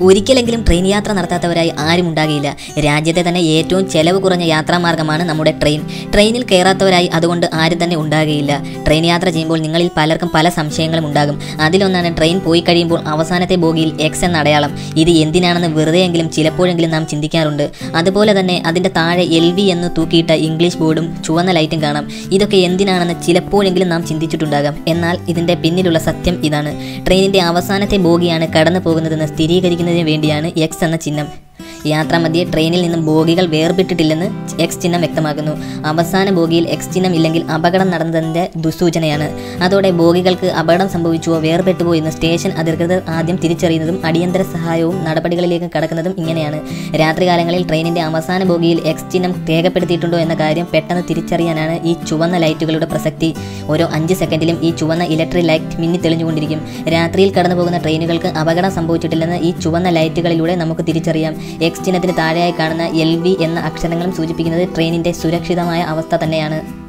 ഒരിക്കലെങ്കിലും ട്രെയിൻ യാത്ര നടത്താത്തവരായി ആരും ഉണ്ടാകില്ല രാജ്യത്തെ തന്നെ ഏറ്റവും ചെലവ് കുറഞ്ഞ യാത്രാമാർഗ്ഗമാണ് നമ്മുടെ ട്രെയിൻ ട്രെയിനിൽ കയറാത്തവരായി അതുകൊണ്ട് ആരും തന്നെ ഉണ്ടാകുകയില്ല ട്രെയിൻ യാത്ര ചെയ്യുമ്പോൾ നിങ്ങളിൽ പലർക്കും പല സംശയങ്ങളും ഉണ്ടാകും അതിലൊന്നാണ് ട്രെയിൻ പോയി കഴിയുമ്പോൾ അവസാനത്തെ ബോഗിയിൽ എക്സ് എന്ന അടയാളം ഇത് എന്തിനാണെന്ന് വെറുതെയെങ്കിലും ചിലപ്പോഴെങ്കിലും നാം ചിന്തിക്കാറുണ്ട് അതുപോലെ തന്നെ അതിൻ്റെ താഴെ എൽ വി എന്ന് തൂക്കിയിട്ട ഇംഗ്ലീഷ് ബോർഡും ചുവന്ന ലൈറ്റും കാണാം ഇതൊക്കെ എന്തിനാണെന്ന് ചിലപ്പോഴെങ്കിലും നാം ചിന്തിച്ചിട്ടുണ്ടാകാം എന്നാൽ ഇതിൻ്റെ പിന്നിലുള്ള സത്യം ഇതാണ് ട്രെയിനിൻ്റെ അവസാനത്തെ ബോഗിയാണ് കടന്നു പോകുന്നതെന്ന് സ്ഥിരീകരിക്കുന്നതിന് വേണ്ടിയാണ് എക്സ് എന്ന ചിഹ്നം യാത്രാമധ്യേ ട്രെയിനിൽ നിന്നും ബോഗികൾ വേർപെട്ടിട്ടില്ലെന്ന് എക്സ് ചിഹ്നം വ്യക്തമാക്കുന്നു അവസാന ബോഗിയിൽ എക്സ് ചിഹ്നം ഇല്ലെങ്കിൽ അപകടം നടന്നതിൻ്റെ ദുസൂചനയാണ് അതോടെ ബോഗികൾക്ക് അപകടം സംഭവിച്ചുവോ വേർപെട്ടുവോ എന്ന് സ്റ്റേഷൻ അധികൃതർ ആദ്യം തിരിച്ചറിയുന്നതും അടിയന്തര സഹായവും നടപടികളിലേക്ക് കടക്കുന്നതും ഇങ്ങനെയാണ് രാത്രികാലങ്ങളിൽ ട്രെയിനിന്റെ അവസാന ബോഗിയിൽ എക്സ് ചിഹ്നം രേഖപ്പെടുത്തിയിട്ടുണ്ടോ എന്ന കാര്യം പെട്ടെന്ന് തിരിച്ചറിയാനാണ് ഈ ചുവന്ന ലൈറ്റുകളുടെ പ്രസക്തി ഓരോ അഞ്ച് സെക്കൻഡിലും ഈ ചുവന്ന ഇലക്ട്രിക് ലൈറ്റ് മിന്നി തെളിഞ്ഞുകൊണ്ടിരിക്കും രാത്രിയിൽ കടന്നു പോകുന്ന ട്രെയിനുകൾക്ക് അപകടം സംഭവിച്ചിട്ടില്ലെന്ന് ഈ ചുവന്ന ലൈറ്റുകളിലൂടെ നമുക്ക് തിരിച്ചറിയാം എക്സ് ചിഹ്നത്തിന് താഴെയായി കാണുന്ന എൽ വി എന്ന അക്ഷരങ്ങളും സൂചിപ്പിക്കുന്നത് ട്രെയിനിന്റെ സുരക്ഷിതമായ അവസ്ഥ തന്നെയാണ്